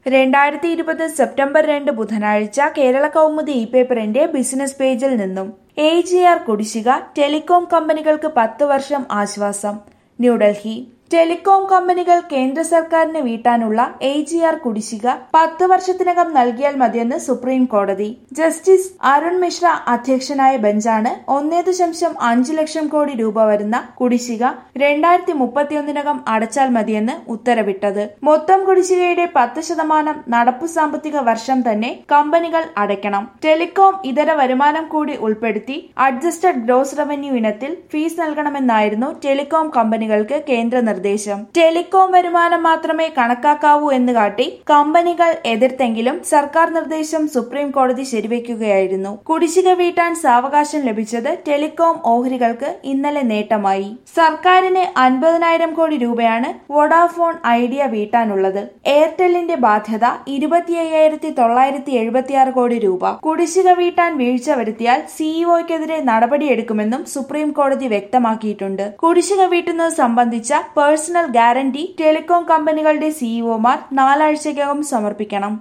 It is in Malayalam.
രണ്ടായിരത്തി ഇരുപത് സെപ്റ്റംബർ രണ്ട് ബുധനാഴ്ച കേരള കൗമുദി ഇ പേപ്പറിന്റെ ബിസിനസ് പേജിൽ നിന്നും എ ജി ആർ കുടിശ്ശിക ടെലികോം കമ്പനികൾക്ക് പത്ത് വർഷം ആശ്വാസം ന്യൂഡൽഹി ടെലികോം കമ്പനികൾ കേന്ദ്ര സർക്കാരിന് വീട്ടാനുള്ള എ ജി ആർ കുടിശ്ശിക പത്ത് വർഷത്തിനകം നൽകിയാൽ മതിയെന്ന് സുപ്രീം കോടതി ജസ്റ്റിസ് അരുൺ മിശ്ര അധ്യക്ഷനായ ബെഞ്ചാണ് ഒന്നേ ദശാംശം അഞ്ച് ലക്ഷം കോടി രൂപ വരുന്ന കുടിശ്ശിക രണ്ടായിരത്തി മുപ്പത്തിയൊന്നിനകം അടച്ചാൽ മതിയെന്ന് ഉത്തരവിട്ടത് മൊത്തം കുടിശ്ശികയുടെ പത്ത് ശതമാനം നടപ്പു സാമ്പത്തിക വർഷം തന്നെ കമ്പനികൾ അടയ്ക്കണം ടെലികോം ഇതര വരുമാനം കൂടി ഉൾപ്പെടുത്തി അഡ്ജസ്റ്റഡ് ഗ്രോസ് റവന്യൂ ഇനത്തിൽ ഫീസ് നൽകണമെന്നായിരുന്നു ടെലികോം കമ്പനികൾക്ക് കേന്ദ്ര നിർദ്ദേശം ടെലികോം വരുമാനം മാത്രമേ കണക്കാക്കാവൂ എന്ന് കാട്ടി കമ്പനികൾ എതിർത്തെങ്കിലും സർക്കാർ നിർദ്ദേശം സുപ്രീം കോടതി ശരിവെക്കുകയായിരുന്നു കുടിശ്ശിക വീട്ടാൻ സാവകാശം ലഭിച്ചത് ടെലികോം ഓഹരികൾക്ക് ഇന്നലെ നേട്ടമായി സർക്കാരിന് അൻപതിനായിരം കോടി രൂപയാണ് വോഡാഫോൺ ഐഡിയ വീട്ടാനുള്ളത് എയർടെല്ലിന്റെ ബാധ്യത ഇരുപത്തി അയ്യായിരത്തി തൊള്ളായിരത്തി എഴുപത്തിയാറ് കോടി രൂപ കുടിശ്ശിക വീട്ടാൻ വീഴ്ച വരുത്തിയാൽ സിഇഒയ്ക്കെതിരെ നടപടിയെടുക്കുമെന്നും സുപ്രീം കോടതി വ്യക്തമാക്കിയിട്ടുണ്ട് കുടിശ്ശിക വീട്ടുന്നത് സംബന്ധിച്ച പേഴ്സണൽ ഗ്യാരണ്ടി ടെലികോം കമ്പനികളുടെ സിഇഒമാർ നാലാഴ്ചയ്ക്കകം സമർപ്പിക്കണം